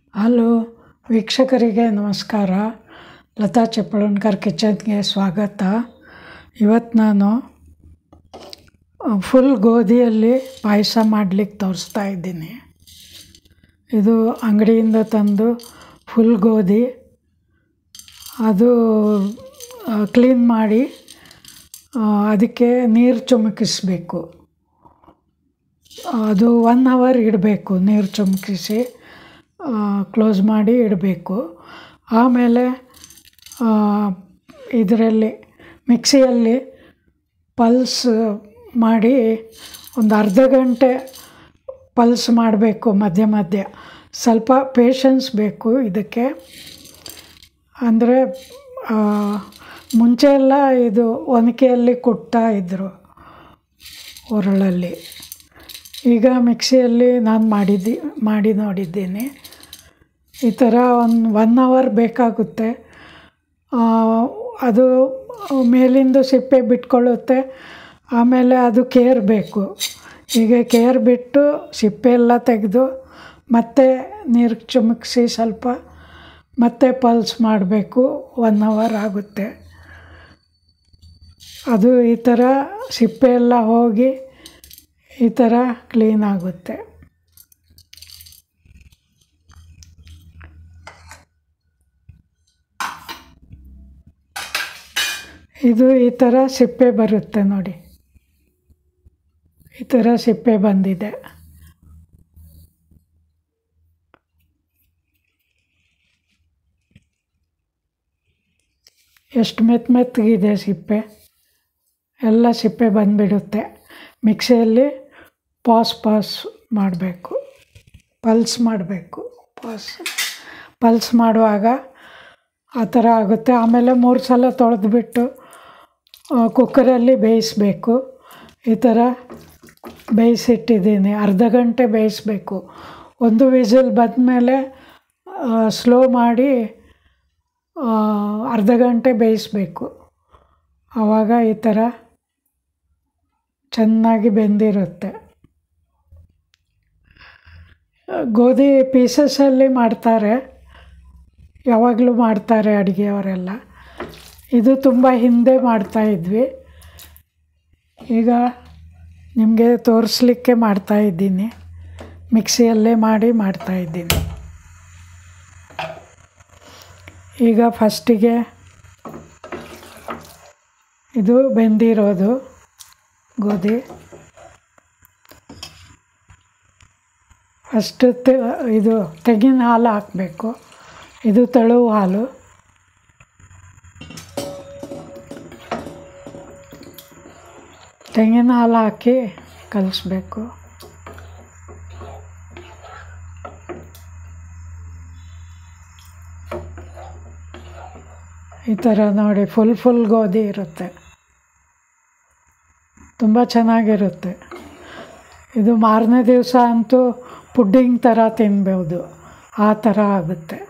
hello ವೀಕ್ಷಕರಿಗೆ ನಮಸ್ಕಾರ ಲತಾ ಚಪ್ಪಳನ್ಕರ್ ಕಿಚನ್ಗೆ ಸ್ವಾಗತ ಇವತ್ತು ನಾನು ಫುಲ್ ಗೋಧಿಯಲ್ಲಿ ಪಾಯಸ ಮಾಡಲಿಕ್ಕೆ ತೋರಿಸ್ತಾ ಇದ್ದೀನಿ ಇದು ಅಂಗಡಿಯಿಂದ ತಂದು ಫುಲ್ ಗೋಧಿ ಅದು ಕ್ಲೀನ್ ಮಾಡಿ ಅದಕ್ಕೆ ನೀರು ಚುಮುಕಿಸ್ಬೇಕು ಅದು ಒನ್ ಅವರ್ ಇಡಬೇಕು ನೀರು ಚುಮುಕಿಸಿ ಕ್ಲೋಸ್ ಮಾಡಿ ಇಡಬೇಕು ಆಮೇಲೆ ಇದರಲ್ಲಿ ಮಿಕ್ಸಿಯಲ್ಲಿ ಪಲ್ಸ್ ಮಾಡಿ ಒಂದು ಅರ್ಧ ಗಂಟೆ ಪಲ್ಸ್ ಮಾಡಬೇಕು ಮಧ್ಯ ಮಧ್ಯ ಸ್ವಲ್ಪ ಪೇಷನ್ಸ್ ಬೇಕು ಇದಕ್ಕೆ ಅಂದರೆ ಮುಂಚೆ ಎಲ್ಲ ಇದು ಒನಕೆಯಲ್ಲಿ ಕುಟ್ತಾ ಇದ್ದರು ಒರಳಲ್ಲಿ ಈಗ ಮಿಕ್ಸಿಯಲ್ಲಿ ನಾನು ಮಾಡಿದ್ದಿ ಮಾಡಿ ನೋಡಿದ್ದೀನಿ ಈ ಥರ ಒಂದು ಒನ್ ಅವರ್ ಬೇಕಾಗುತ್ತೆ ಅದು ಮೇಲಿಂದು ಸಿಪ್ಪೆ ಬಿಟ್ಕೊಳ್ಳುತ್ತೆ ಆಮೇಲೆ ಅದು ಕೇರ್ ಬೇಕು ಹೀಗೆ ಕೇರ್ ಬಿಟ್ಟು ಸಿಪ್ಪೆ ಎಲ್ಲ ತೆಗೆದು ಮತ್ತೆ ನೀರು ಚುಮುಕಿಸಿ ಸ್ವಲ್ಪ ಮತ್ತೆ ಪಲ್ಸ್ ಮಾಡಬೇಕು ಒನ್ ಅವರ್ ಆಗುತ್ತೆ ಅದು ಈ ಥರ ಸಿಪ್ಪೆ ಎಲ್ಲ ಹೋಗಿ ಈ ಥರ ಕ್ಲೀನ್ ಆಗುತ್ತೆ ಇದು ಈ ಥರ ಸಿಪ್ಪೆ ಬರುತ್ತೆ ನೋಡಿ ಈ ಥರ ಸಿಪ್ಪೆ ಬಂದಿದೆ ಎಷ್ಟು ಮೆತ್ತ ಮೆತ್ತಗಿದೆ ಸಿಪ್ಪೆ ಎಲ್ಲ ಸಿಪ್ಪೆ ಬಂದುಬಿಡುತ್ತೆ ಮಿಕ್ಸಿಯಲ್ಲಿ ಪಾಸ್ ಪಾಸ್ ಮಾಡಬೇಕು ಪಲ್ಸ್ ಮಾಡಬೇಕು ಪಾಸ್ ಪಲ್ಸ್ ಮಾಡುವಾಗ ಆ ಥರ ಆಗುತ್ತೆ ಆಮೇಲೆ ಮೂರು ಸಲ ತೊಳೆದ್ಬಿಟ್ಟು ಕುಕ್ಕರಲ್ಲಿ ಬೇಯಿಸಬೇಕು ಈ ಥರ ಬೇಯಿಸಿಟ್ಟಿದ್ದೀನಿ ಅರ್ಧ ಗಂಟೆ ಬೇಯಿಸಬೇಕು ಒಂದು ವಿಸಿಲ್ ಬಂದಮೇಲೆ ಸ್ಲೋ ಮಾಡಿ ಅರ್ಧ ಗಂಟೆ ಬೇಯಿಸಬೇಕು ಆವಾಗ ಈ ಥರ ಚೆನ್ನಾಗಿ ಬೆಂದಿರುತ್ತೆ ಗೋಧಿ ಪೀಸಸಲ್ಲಿ ಮಾಡ್ತಾರೆ ಯಾವಾಗಲೂ ಮಾಡ್ತಾರೆ ಅಡುಗೆಯವರೆಲ್ಲ ಇದು ತುಂಬ ಹಿಂದೆ ಮಾಡ್ತಾಯಿದ್ವಿ ಈಗ ನಿಮಗೆ ತೋರಿಸ್ಲಿಕ್ಕೆ ಮಾಡ್ತಾಯಿದ್ದೀನಿ ಮಿಕ್ಸಿಯಲ್ಲೇ ಮಾಡಿ ಮಾಡ್ತಾಯಿದ್ದೀನಿ ಈಗ ಫಸ್ಟಿಗೆ ಇದು ಬೆಂದಿರೋದು ಗೋಧಿ ಫಸ್ಟ್ ತೆ ಇದು ತೆಂಗಿನ ಹಾಲು ಹಾಕಬೇಕು ಇದು ತೆಳುವು ಹಾಲು ತೆಂಗಿನ ಹಾಲು ಹಾಕಿ ಕಲಿಸ್ಬೇಕು ಈ ಥರ ನೋಡಿ ಫುಲ್ ಫುಲ್ ಗೋಧಿ ಇರುತ್ತೆ ತುಂಬ ಚೆನ್ನಾಗಿರುತ್ತೆ ಇದು ಮಾರನೇ ದಿವಸ ಅಂತೂ ಪುಡ್ಡಿಂಗ್ ಥರ ತಿನ್ಬೋದು ಆ ಥರ ಆಗುತ್ತೆ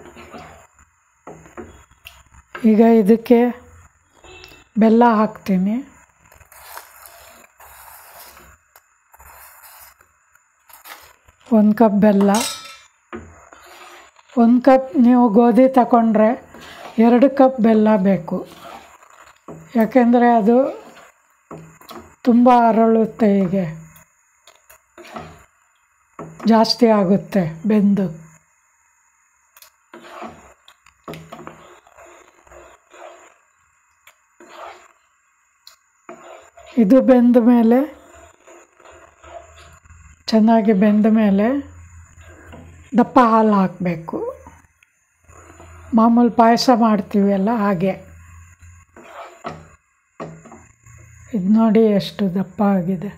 ಈಗ ಇದಕ್ಕೆ ಬೆಲ್ಲ ಹಾಕ್ತೀನಿ ಒಂದು ಕಪ್ ಬೆಲ್ಲ ಒಂದು ಕಪ್ ನೀವು ಗೋಧಿ ತಗೊಂಡ್ರೆ ಎರಡು ಕಪ್ ಬೆಲ್ಲ ಬೇಕು ಯಾಕೆಂದರೆ ಅದು ತುಂಬ ಅರಳುತ್ತೆ ಹೀಗೆ ಜಾಸ್ತಿ ಆಗುತ್ತೆ ಬೆಂದು ಇದು ಬೆಂದ ಮೇಲೆ ಚೆನ್ನಾಗಿ ಬೆಂದ ಮೇಲೆ ದಪ್ಪ ಹಾಲು ಹಾಕಬೇಕು ಮಾಮೂಲು ಪಾಯಸ ಮಾಡ್ತೀವಲ್ಲ ಹಾಗೆ ಇದು ನೋಡಿ ಎಷ್ಟು ದಪ್ಪ ಆಗಿದೆ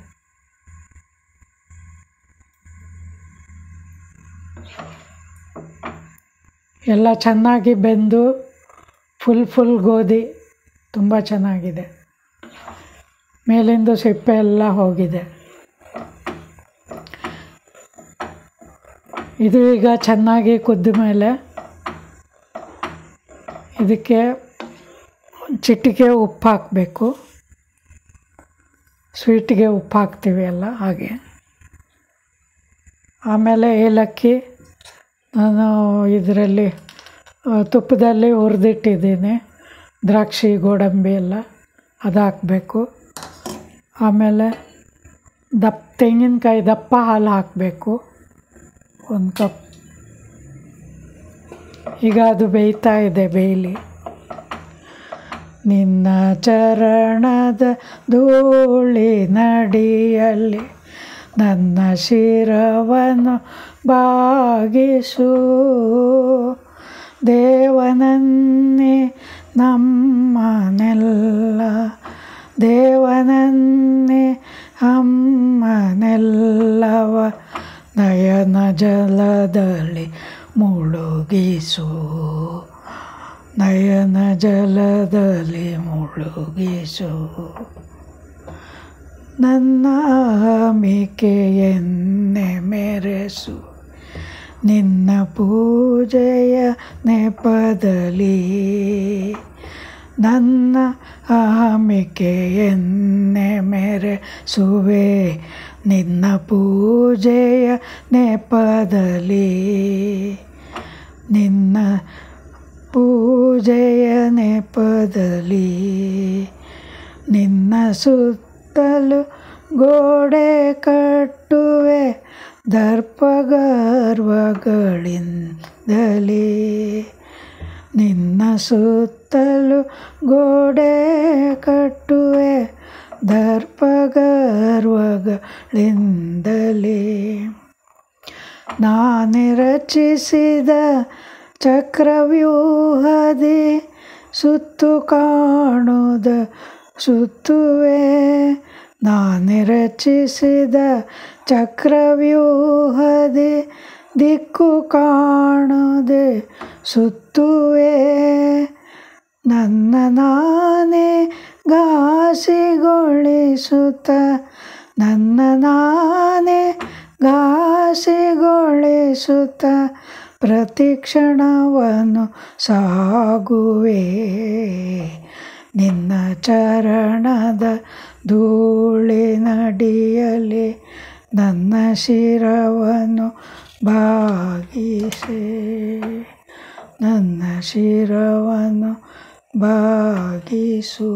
ಎಲ್ಲ ಚೆನ್ನಾಗಿ ಬೆಂದು ಫುಲ್ ಫುಲ್ ಗೋಧಿ ತುಂಬ ಚೆನ್ನಾಗಿದೆ ಮೇಲಿಂದು ಸಿಪ್ಪೆ ಎಲ್ಲ ಹೋಗಿದೆ ಇದು ಈಗ ಚೆನ್ನಾಗಿ ಕುದ್ದ ಮೇಲೆ ಇದಕ್ಕೆ ಚಿಟಿಕೆ ಉಪ್ಪು ಹಾಕಬೇಕು ಸ್ವೀಟಿಗೆ ಉಪ್ಪು ಹಾಕ್ತೀವಿ ಎಲ್ಲ ಹಾಗೆ ಆಮೇಲೆ ಏಲಕ್ಕಿ ನಾನು ಇದರಲ್ಲಿ ತುಪ್ಪದಲ್ಲಿ ಹುರಿದಿಟ್ಟಿದ್ದೀನಿ ದ್ರಾಕ್ಷಿ ಗೋಡಂಬಿ ಎಲ್ಲ ಅದು ಹಾಕಬೇಕು ಆಮೇಲೆ ದಪ್ಪ ತೆಂಗಿನಕಾಯಿ ದಪ್ಪ ಹಾಲು ಹಾಕಬೇಕು ಒಂದು ಕಪ್ ಈಗ ಅದು ಬೇಯ್ತಾ ಇದೆ ಬೇಯಲಿ ನಿನ್ನ ಚರಣದ ಧೂಳಿ ನಡಿಯಲ್ಲಿ ನನ್ನ ಶಿರವನ್ನು ಬಾಗಿಸು ದೇವನನ್ನೇ ನಮ್ಮನೆಲ್ಲ ದೇವನನ್ನೇ ಅಮ್ಮನೆಲ್ಲವ ನಯನ ಜಲದಲ್ಲಿ ಮುಳುಗಿಸು ನಯನ ಜಲದಲ್ಲಿ ಮುಳುಗಿಸು ನನ್ನ ಆಮಿಕೆಯನ್ನೇ ಮೆರೆಸು ನಿನ್ನ ಪೂಜೆಯ ನೆಪದಲ್ಲಿ ನನ್ನ ಆಮಿಕೆಯನ್ನೇ ಮೆರೆಸುವೆ ನಿನ್ನ ಪೂಜೆಯ ನೆಪದಲ್ಲಿ ನಿನ್ನ ಪೂಜೆಯ ನೆಪದಲ್ಲಿ ನಿನ್ನ ಸುತ್ತಲೂ ಗೋಡೆ ಕಟ್ಟುವೆ ದರ್ಪಗರ್ವಗಳಿಂದಲೇ ನಿನ್ನ ಸುತ್ತಲೂ ಗೋಡೆ ಕಟ್ಟುವೆ ದರ್ಪಗರ್ವಗಳಿಂದಲೇ ನಾನೇ ರಚಿಸಿದ ಚಕ್ರವ್ಯೂಹದಿ ಸುತ್ತು ಕಾಣುದ ಸುತ್ತುವೆ ನಾನೇ ರಚಿಸಿದ ಚಕ್ರವ್ಯೂಹದಿ ದಿಕ್ಕು ಕಾಣದೆ ಸುತ್ತುವೆ ನನ್ನ ನಾನೇ ಘಾಸಿಗೊಳಿಸುತ್ತ ನನ್ನ ನಾನೇ ಘಾಸಿಗೊಳಿಸುತ್ತ ಪ್ರತಿಕ್ಷಣವನ್ನು ಸಾಗುವೆ ನಿನ್ನ ಚರಣದ ಧೂಳಿನಡಿಯಲಿ ನನ್ನ ಶಿರವನ್ನು ಬಾಗಿಸೆ ನನ್ನ ಶಿರವನ್ನು ಬಾಗಿಸು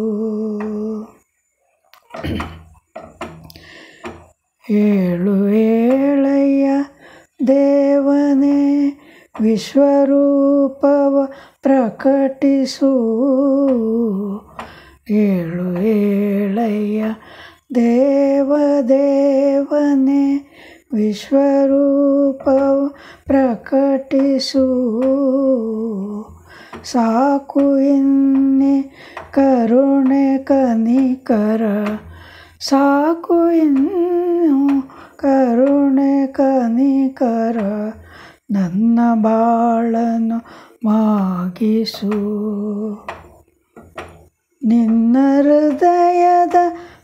ಏಳು ಏಳಯ್ಯ ದೇವನೇ ವಿಶ್ವರೂಪವ ಪ್ರಕಟಿಸು ಏಳು ಏಳಯ್ಯ ದೇವ ದೇವನೇ ವಿಶ್ವರೂಪವ ಪ್ರಕಟಿಸು ಸಾಕು ಇನ್ನೆ ಕರುಣೆ ಕನಿಕರ ಸಾಕು ಇನ್ನು ಕರುಣೆ ಕನಿಕರ ನನ್ನ ಬಾಳನ್ನು ಮಾಗಿಸು ನಿನ್ನ ಹೃದಯದ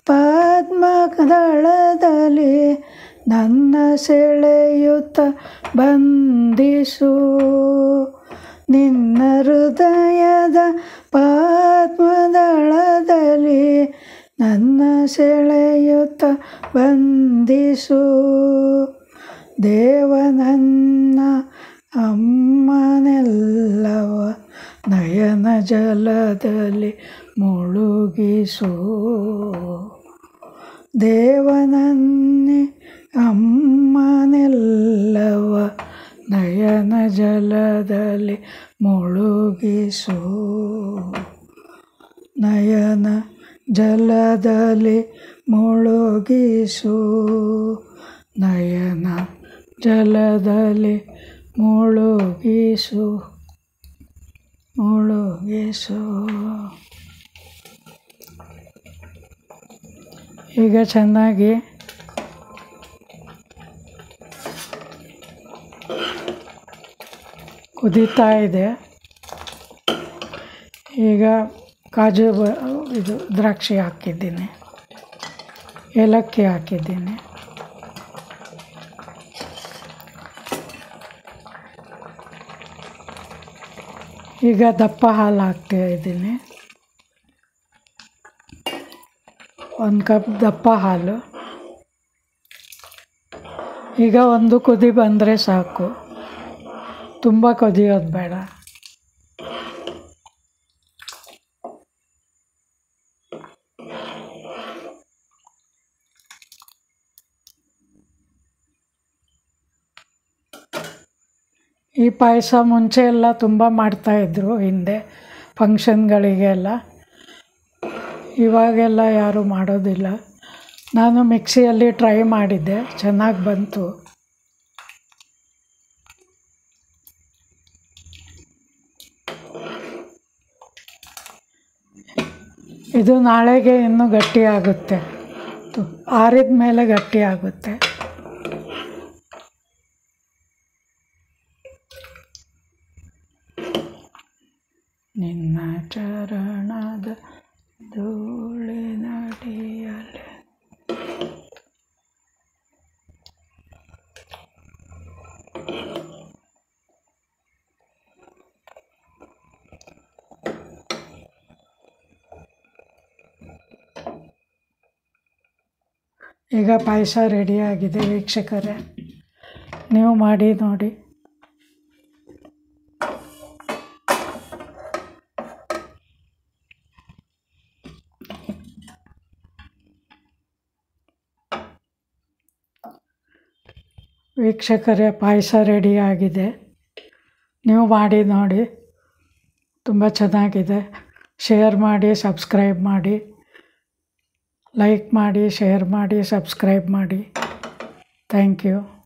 ಪದ್ಮದಳದಲ್ಲಿ ನನ್ನ ಸೆಳೆಯುತ್ತ ಬಂಧಿಸು ನಿನ್ನ ಹೃದಯದ ಪದ್ಮದಳದಲ್ಲಿ ನನ್ನ ಸೆಳೆಯುತ್ತ ಬಂಧಿಸು ದೇವನನ್ನ ಅಮ್ಮನೆಲ್ಲವ ನಯನ ಜಲದಲ್ಲಿ ಮುಳುಗಿಸು ದೇವನನ್ನೇ ಅಮ್ಮನೆಲ್ಲವ ನಯನ ಜಲದಲ್ಲಿ ಮುಳುಗಿಸು ನಯನ ಜಲದಲ್ಲಿ ಮುಳುಗಿಸು ನಯನ ಜಲದಲ್ಲಿ ಮುಳುಗಿಸು ಮುಳುಗಿಸು ಈಗ ಚೆನ್ನಾಗಿ ಕುದೀತಾ ಇದೆ ಈಗ ಕಾಜು ಬ ಇದು ದ್ರಾಕ್ಷಿ ಹಾಕಿದ್ದೀನಿ ಏಲಕ್ಕಿ ಹಾಕಿದ್ದೀನಿ ಈಗ ದಪ್ಪ ಹಾಲು ಹಾಕ್ತಾ ಇದ್ದೀನಿ ಒಂದು ಕಪ್ ದಪ್ಪ ಹಾಲು ಈಗ ಒಂದು ಕುದಿ ಬಂದರೆ ಸಾಕು ತುಂಬ ಕೊದಿಯೋದು ಬೇಡ ಈ ಪಾಯಸ ಮುಂಚೆ ಎಲ್ಲ ತುಂಬ ಮಾಡ್ತಾಯಿದ್ರು ಹಿಂದೆ ಫಂಕ್ಷನ್ಗಳಿಗೆಲ್ಲ ಇವಾಗೆಲ್ಲ ಯಾರೂ ಮಾಡೋದಿಲ್ಲ ನಾನು ಮಿಕ್ಸಿಯಲ್ಲಿ ಟ್ರೈ ಮಾಡಿದ್ದೆ ಚೆನ್ನಾಗಿ ಬಂತು ಇದು ನಾಳೆಗೆ ಇನ್ನೂ ಗಟ್ಟಿ ಆಗುತ್ತೆ ಆರಿದ ಮೇಲೆ ಗಟ್ಟಿ ಆಗುತ್ತೆ ನಿನ್ನ ಚರಣದ ಧೂಳಿನಡಿಯಲೆ ಈಗ ಪಾಯಸ ರೆಡಿಯಾಗಿದೆ ವೀಕ್ಷಕರೇ ನೀವು ಮಾಡಿ ನೋಡಿ ವೀಕ್ಷಕರೇ ಪಾಯಸ ರೆಡಿಯಾಗಿದೆ ನೀವು ಮಾಡಿ ನೋಡಿ ತುಂಬ ಚೆನ್ನಾಗಿದೆ ಶೇರ್ ಮಾಡಿ ಸಬ್ಸ್ಕ್ರೈಬ್ ಮಾಡಿ ಲೈಕ್ ಮಾಡಿ ಶೇರ್ ಮಾಡಿ ಸಬ್ಸ್ಕ್ರೈಬ್ ಮಾಡಿ ಥ್ಯಾಂಕ್ ಯು